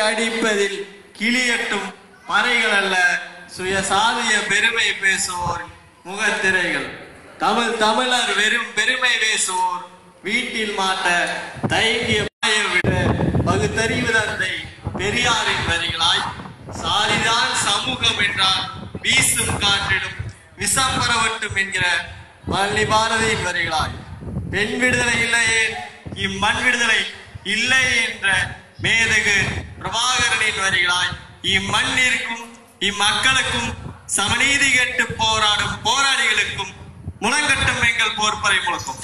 அடிப்பதில் கிளியட்டும் பறைகள் அல்ல சுயசாதிய பெருமை பேசுவோர் முகத்திரைகள் தமிழ் தமிழர் வெறும் பெருமை பேசுவோர் வீட்டில் மாட்ட தயங்கிய பாய விட பகுத்தறிவு தந்தை பெரியாரின் வரிகளாய் சாரிதான் சமூகம் என்றால் வீசும் காற்றிடும் விஷம் பரவட்டும் என்கிற பள்ளி பாரதியின் வரிகளாய் பெண் விடுதலை இல்லையே இம்மண் விடுதலை இல்லை என்ற மேதகு பிரபாகரனின் வரிகளாய் இம்மண்ணிற்கும் இம்மக்களுக்கும் சமநீதி கேட்டு போராடும் போராளிகளுக்கும் முழங்கட்டும் எங்கள் போர்ப்பறை முழக்கம்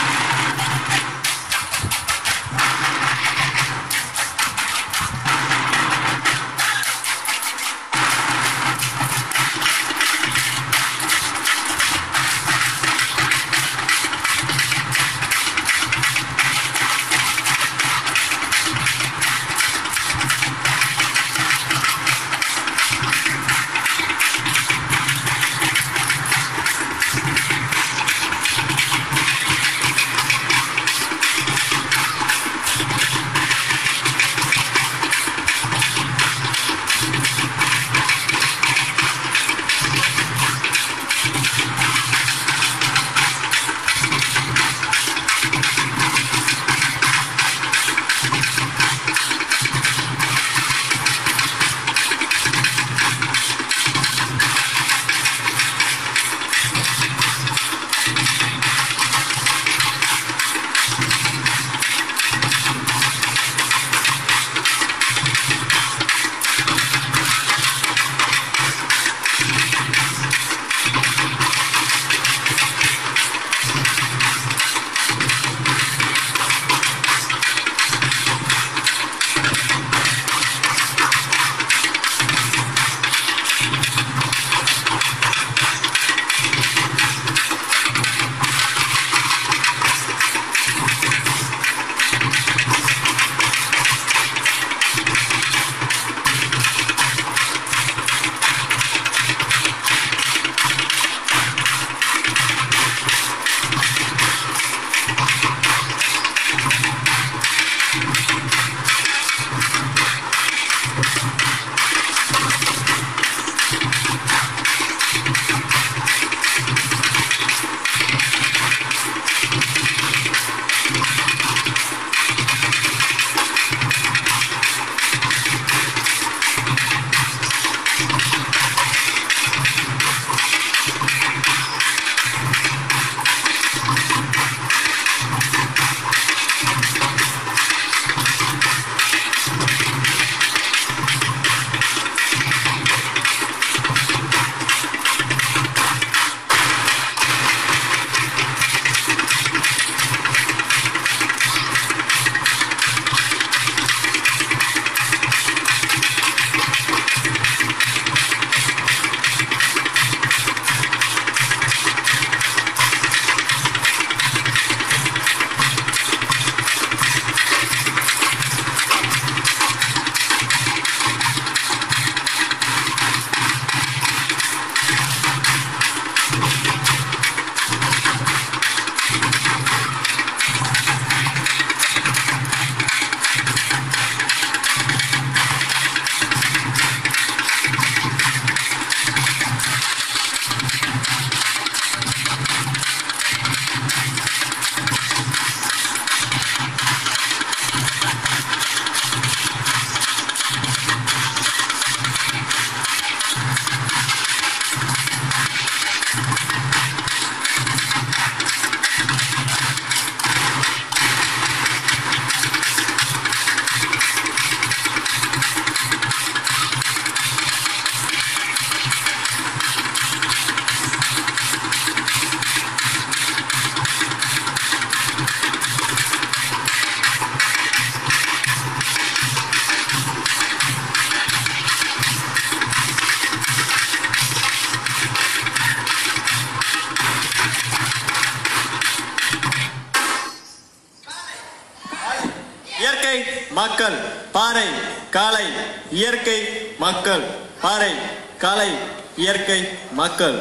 இயற்கை மக்கள் பாறை காளை இயற்கை மக்கள் பாறை காளை இயற்கை மக்கள்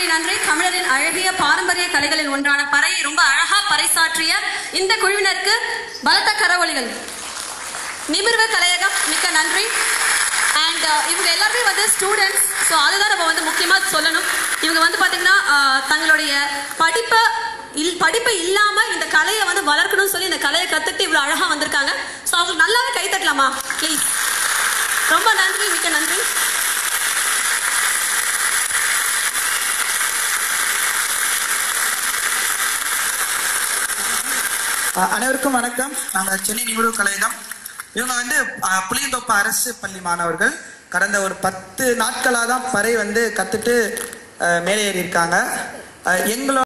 நன்றி தமிழரின் அழகிய பாரம்பரிய கலைகளில் ஒன்றான பறையை ரொம்ப அழகா பறைசாற்றிய இந்த குழுவினருக்கு பலத்த கரவொலிகள் நிமிர்வு கலையகம் மிக்க நன்றி அண்ட் இவங்க எல்லாருமே வந்து ஸ்டூடெண்ட்ஸ் ஸோ அதுதான் நம்ம வந்து முக்கியமாக சொல்லணும் இவங்க வந்து பார்த்தீங்கன்னா uh, தங்களுடைய படிப்பை இல் படிப்பு இல்லாம இந்த கலையை வந்து வளர்க்கணும்னு சொல்லி இந்த கலையை கத்துட்டு இவ்வளவு அழகா வந்திருக்காங்க ஸோ அவங்களுக்கு நல்லாவே கை தட்டலாமா ப்ளீஸ் ரொம்ப நன்றி மிக்க நன்றி அஹ் அனைவருக்கும் வணக்கம் நாங்கள் சென்னை நிமிடம் கலையகம் இவங்க வந்து அஹ், புளியந்தோப்பு அரசு பள்ளி மாணவர்கள் கடந்த ஒரு பத்து நாட்களாக தான் பறை வந்து கற்றுட்டு மேலே ஏறி இருக்காங்க அஹ், எங்களோட